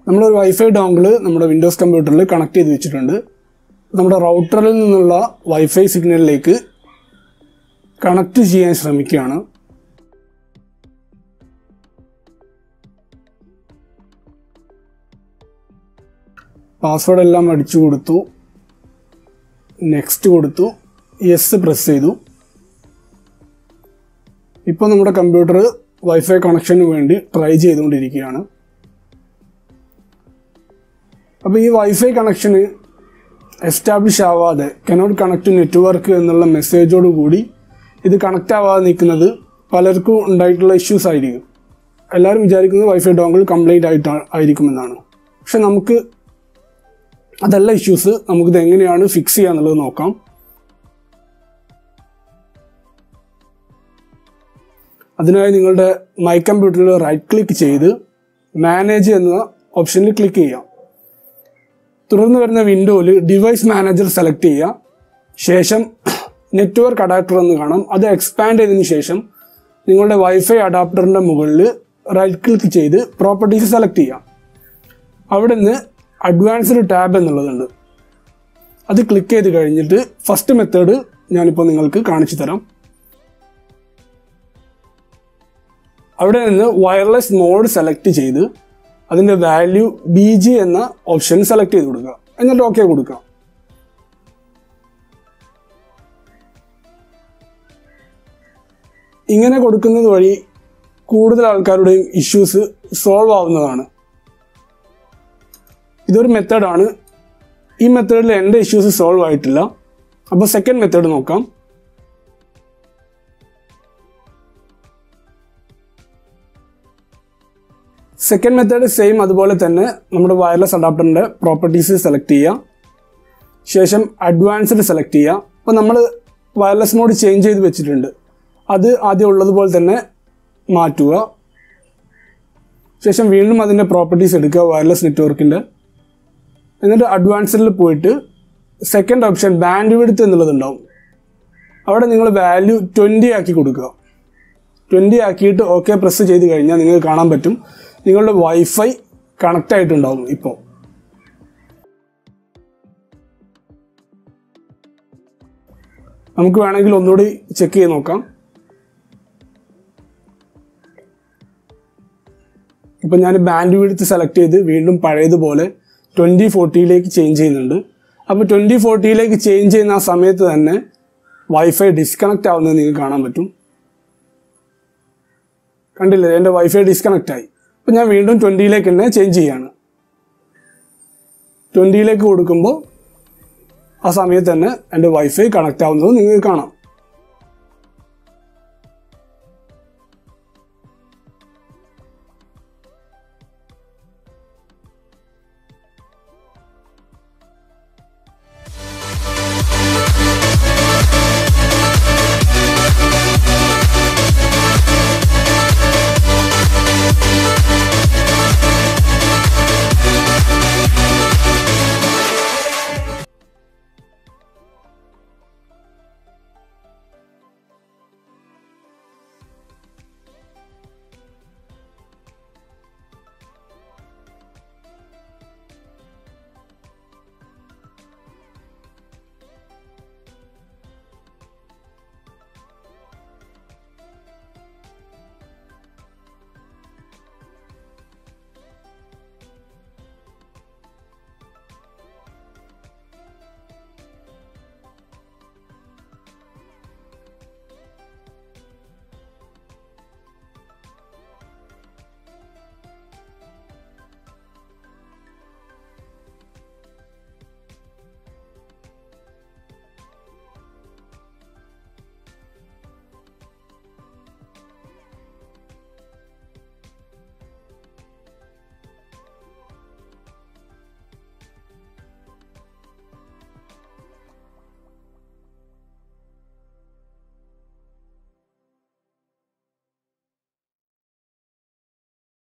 നമ്മളൊരു വൈഫൈ ഡോങ്കിള് നമ്മുടെ വിൻഡോസ് കമ്പ്യൂട്ടറിൽ കണക്ട് ചെയ്ത് വെച്ചിട്ടുണ്ട് നമ്മുടെ റൗട്ടറിൽ നിന്നുള്ള വൈഫൈ സിഗ്നലിലേക്ക് കണക്ട് ചെയ്യാൻ ശ്രമിക്കുകയാണ് പാസ്വേഡ് എല്ലാം അടിച്ചു കൊടുത്തു നെക്സ്റ്റ് കൊടുത്തു യെസ് പ്രസ് ചെയ്തു ഇപ്പോൾ നമ്മുടെ കമ്പ്യൂട്ടർ വൈഫൈ കണക്ഷന് വേണ്ടി ട്രൈ ചെയ്തുകൊണ്ടിരിക്കുകയാണ് അപ്പോൾ ഈ വൈഫൈ കണക്ഷന് എസ്റ്റാബ്ലിഷ് ആവാതെ കനോട്ട് കണക്ട് നെറ്റ്വർക്ക് എന്നുള്ള മെസ്സേജോട് കൂടി ഇത് കണക്റ്റ് ആവാതെ നിൽക്കുന്നത് പലർക്കും ഉണ്ടായിട്ടുള്ള ഇഷ്യൂസ് ആയിരിക്കും എല്ലാവരും വിചാരിക്കുന്നത് വൈഫൈ ഡോങ്കിൾ കംപ്ലൈൻറ്റ് ആയിട്ട് ആയിരിക്കുമെന്നാണ് പക്ഷെ നമുക്ക് അതല്ല ഇഷ്യൂസ് നമുക്കിത് എങ്ങനെയാണ് ഫിക്സ് ചെയ്യുക എന്നുള്ളത് നോക്കാം അതിനായി നിങ്ങളുടെ മൈ കമ്പ്യൂട്ടറിൽ റൈറ്റ് ക്ലിക്ക് ചെയ്ത് മാനേജ് എന്ന ഓപ്ഷനിൽ ക്ലിക്ക് ചെയ്യാം തുടർന്ന് വരുന്ന വിൻഡോയിൽ ഡിവൈസ് മാനേജർ സെലക്ട് ചെയ്യുക ശേഷം നെറ്റ്വർക്ക് അഡാപ്റ്റർ എന്ന് കാണാം അത് എക്സ്പാൻഡ് ചെയ്തതിന് ശേഷം നിങ്ങളുടെ വൈഫൈ അഡാപ്റ്ററിൻ്റെ മുകളിൽ റൈറ്റ് ക്ലിക്ക് ചെയ്ത് പ്രോപ്പർട്ടീസ് സെലക്ട് ചെയ്യാം അവിടെ നിന്ന് അഡ്വാൻസ്ഡ് ടാബ് എന്നുള്ളതുണ്ട് അത് ക്ലിക്ക് ചെയ്ത് കഴിഞ്ഞിട്ട് ഫസ്റ്റ് മെത്തേഡ് ഞാനിപ്പോൾ നിങ്ങൾക്ക് കാണിച്ചു തരാം അവിടെ നിന്ന് വയർലെസ് മോഡ് സെലക്ട് ചെയ്ത് അതിൻ്റെ വാല്യൂ ബി ജി എന്ന ഓപ്ഷൻ സെലക്ട് ചെയ്ത് കൊടുക്കുക എന്നിട്ട് ഓക്കെ കൊടുക്കുക ഇങ്ങനെ കൊടുക്കുന്നത് വഴി കൂടുതൽ ആൾക്കാരുടെയും ഇഷ്യൂസ് സോൾവ് ആവുന്നതാണ് ഇതൊരു മെത്തേഡാണ് ഈ മെത്തേഡിൽ എൻ്റെ ഇഷ്യൂസ് സോൾവ് ആയിട്ടില്ല അപ്പോൾ സെക്കൻഡ് മെത്തേഡ് നോക്കാം സെക്കൻഡ് മെത്തേഡ് സെയിം അതുപോലെ തന്നെ നമ്മുടെ വയർലെസ് അഡാപ്റ്ററിൻ്റെ പ്രോപ്പർട്ടീസ് സെലക്ട് ചെയ്യുക ശേഷം അഡ്വാൻസ്ഡ് സെലക്ട് ചെയ്യുക അപ്പോൾ നമ്മൾ വയർലെസ് മോഡ് ചേഞ്ച് ചെയ്ത് വെച്ചിട്ടുണ്ട് അത് ആദ്യം ഉള്ളതുപോലെ തന്നെ മാറ്റുക ശേഷം വീണ്ടും അതിൻ്റെ പ്രോപ്പർട്ടീസ് എടുക്കുക വയർലെസ് നെറ്റ്വർക്കിൻ്റെ എന്നിട്ട് അഡ്വാൻസ്ഡിൽ പോയിട്ട് സെക്കൻഡ് ഓപ്ഷൻ ബാൻഡ് വിഡ്ത്ത് എന്നുള്ളതുണ്ടാവും അവിടെ നിങ്ങൾ വാല്യൂ ട്വൻറ്റി ആക്കി കൊടുക്കുക ട്വൻറ്റി ആക്കിയിട്ട് ഓക്കെ പ്രസ് ചെയ്ത് കഴിഞ്ഞാൽ നിങ്ങൾക്ക് കാണാൻ പറ്റും നിങ്ങളുടെ വൈഫൈ കണക്റ്റ് ആയിട്ടുണ്ടാവും ഇപ്പോൾ നമുക്ക് വേണമെങ്കിൽ ഒന്നുകൂടി ചെക്ക് ചെയ്ത് നോക്കാം ഇപ്പം ഞാൻ ബാൻഡ് വിഡ്ത്ത് സെലക്ട് ചെയ്ത് വീണ്ടും പഴയതുപോലെ ട്വൻറ്റി ഫോർട്ടിയിലേക്ക് ചേഞ്ച് ചെയ്യുന്നുണ്ട് അപ്പോൾ ട്വൻറ്റി ഫോർട്ടിയിലേക്ക് ചേഞ്ച് ചെയ്യുന്ന ആ സമയത്ത് തന്നെ വൈഫൈ ഡിസ്കണക്റ്റ് ആവുന്നത് നിങ്ങൾക്ക് കാണാൻ പറ്റും കണ്ടില്ലേ എൻ്റെ വൈഫൈ ഡിസ്കണക്റ്റ് ആയി അപ്പം ഞാൻ വീണ്ടും ട്വൻറ്റിയിലേക്ക് തന്നെ ചേഞ്ച് ചെയ്യാണ് ട്വൻറ്റിയിലേക്ക് കൊടുക്കുമ്പോൾ ആ സമയത്ത് തന്നെ എൻ്റെ വൈഫൈ കണക്റ്റ് ആവുന്നത് നിങ്ങൾക്ക് കാണാം